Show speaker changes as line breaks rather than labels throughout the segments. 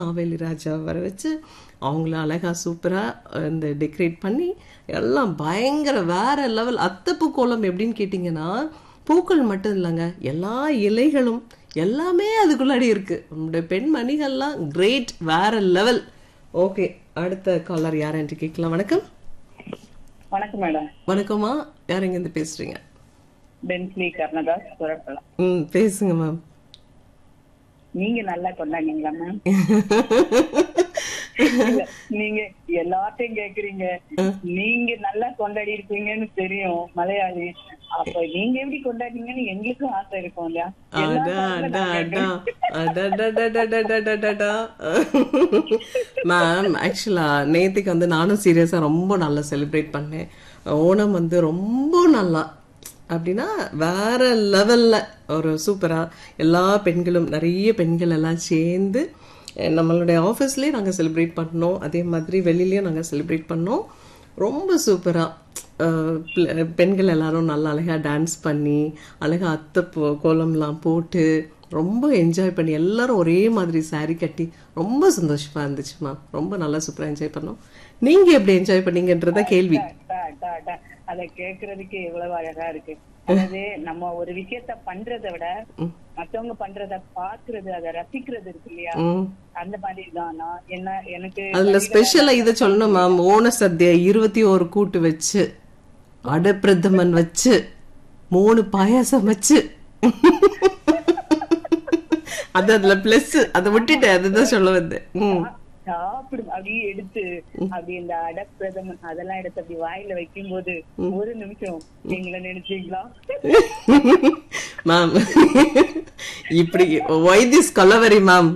மாவேலி ராஜா வர வச்சு அவங்கள அழகா சூப்பராக இந்த டெக்கரேட் பண்ணி எல்லாம் பயங்கர வேற லெவல் அத்தப்பூ கோலம் எப்படின்னு கேட்டிங்கன்னா பூக்கள் மட்டும் இல்லைங்க எல்லா இலைகளும் எல்லாமே அதுக்குள்ளாடி இருக்கு நம்முடைய பெண்மணிகள்லாம் கிரேட் வேற லெவல் ஓகே அடுத்த காலர் யாருன்ட்டு கேட்கலாம் வணக்கம்
வணக்கம் மேடம்
வணக்கம்மா யார் இருந்து பேசுறீங்க
பென்ஸ்லி கர்ணதாஸ் சுரப்பலம்
ம் பேசுங்க மேம்
நீங்க நல்லா கொண்டாடிங்களா மேம் இல்ல, நீங்க எல்லாத்தையும் கேக்குறீங்க நீங்க நல்லா கொண்டாடி இருப்பீங்கன்னு தெரியும் மலையாளி அப்ப நீங்க எப்படி கொண்டாடிங்கன்னு எங்களுக்கும் ஆசை இருக்கும் இல்லையா எல்லா
அடா
பாட்டுல
அடா
நான்
அடா
கேக்குறேன்.
அடடடடடடடடடா. மேம் ஆக்சுவலா நேத்துக்கு வந்து நானும் சீரியஸா ரொம்ப நல்லா செலிப்ரேட் பண்ணேன் ஓணம் வந்து ரொம்ப நல்லா அப்படின்னா வேற லெவல்ல ஒரு சூப்பரா எல்லா பெண்களும் நிறைய பெண்கள் எல்லாம் சேர்ந்து அஹ், நம்மளுடைய ஆஃபீஸ்லேயே நாங்கள் செலிப்ரேட் பண்ணோம் அதே மாதிரி வெளியிலயும் நாங்கள் செலிப்ரேட் பண்ணோம் ரொம்ப சூப்பராக பெண்கள் எல்லாரும் நல்லா அழகாக டான்ஸ் பண்ணி அழகாக அத்தை போ- கோலம்லாம் போட்டு ரொம்ப என்ஜாய் பண்ணி எல்லாரும் ஒரே மாதிரி saree கட்டி ரொம்ப சந்தோஷமா இருந்துச்சுமா ரொம்ப நல்லா சூப்பராக என்ஜாய் பண்ணோம் நீங்க எப்படி என்ஜாய் பண்ணீங்கன்றத கேள்வி
அடா, அடா, அடா. அத கேக்குறதுக்கு எவ்வளவு அழகா இருக்கு அதாவது நம்ம ஒரு விஷயத்த பண்றதை விட மத்தவங்க பண்றத பாக்குறது அதை ரசிக்கிறது இருக்கு இல்லையா
ம்
அந்த மாதிரி தான் நான் என்ன எனக்கு
அதுல ஸ்பெஷலா இதை சொல்லணும் மேம் ஓண சத்யா இருபத்தி ஒரு கூட்டு வச்சு அடப்பிரதமன் வச்சு மூணு பாயாசம் வச்சு அது அதுல பிளஸ் அதை விட்டுட்டேன் அதுதான் சொல்ல வந்தேன் ம்
சாப்பிடும் அப்படியே எடுத்து அப்படி இந்த அடப்பிரதமன் அதெல்லாம் எடுத்து அப்படி வாயில வைக்கும் போது ஒரு நிமிஷம் நீங்கள நினைச்சீங்களா
மேம் இப்படி ஒய் திஸ் கொலவரி மேம்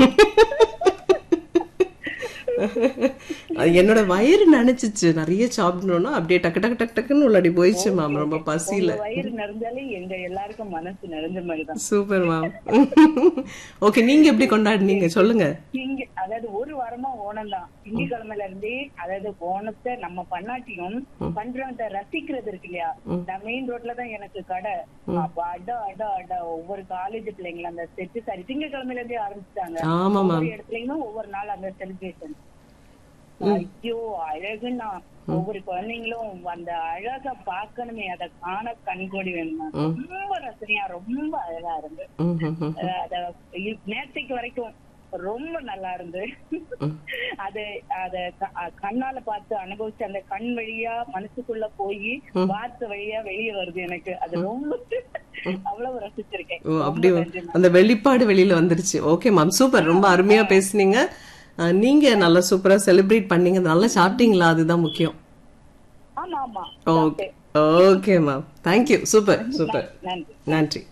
அது என்னோட வயிறு நினைச்சிச்சு நிறைய சாப்பிடணும்னா அப்படியே டக்கு டக்கு டக்கு டக்குன்னு உள்ளாடி போயிடுச்சு மேம் ரொம்ப பசியில
உங்க வயிறு நிறைஞ்சாலே எங்க எல்லாருக்கும் மனசு நிறைஞ்ச மாதிரிதான்
சூப்பர் மேம் ஓகே நீங்க எப்படி கொண்டாடுனீங்க சொல்லுங்க
இங்க அதாவது ஒரு வாரமா ஓணம் தான் திங்கக்கிழமையில இருந்தே அதாவது ஓணத்தை நம்ம பண்ணாட்டியும் பண்றவங்க ரசிக்கிறது இருக்கு இல்லையா நான் மெயின் ரோட்ல தான் எனக்கு கடை அப்ப அட அட அட ஒவ்வொரு காலேஜ் பிள்ளைங்கள அந்த செட்டு சாரி திங்கக்கிழமையில இருந்தே ஆரம்பிச்சிட்டாங்க
ஆமா மேம்
ஒவ்வொரு இடத்துலயும் ஒவ்வொரு நாள் அந்த செலிப்ரேஷன் ஐயோ அழகுன்னா ஒவ்வொரு குழந்தைங்களும் அந்த அழக பார்க்கணுமே அத காண கண்கோடி வேணுமா ரொம்ப ரசனையா ரொம்ப அழகா இருந்து
ம், ம், ம்.
அத இ- நேத்தைக்கு வரைக்கும் ரொம்ப நல்லா இருந்து அது அத க- அ- கண்ணால பார்த்து அனுபவிச்சு அந்த கண் வழியா மனசுக்குள்ள போய் வார்த்தை வழியா வெளியே வருது எனக்கு அது ரொம்ப அவ்வளவு ரசிச்சிருக்கேன்
ஓ அப்படி அந்த வெளிப்பாடு வெளியில வந்துருச்சு ஓகே மேம் சூப்பர் ரொம்ப அருமையா பேசுனீங்க அஹ், நீங்க நல்லா சூப்பரா செலிப்ரேட் பண்ணீங்க நல்லா சாப்பிட்டீங்களா அதுதான் முக்கியம்
ஆமா ஆமா
okay okay ma'am thank you super super
நன்றி
நன்றி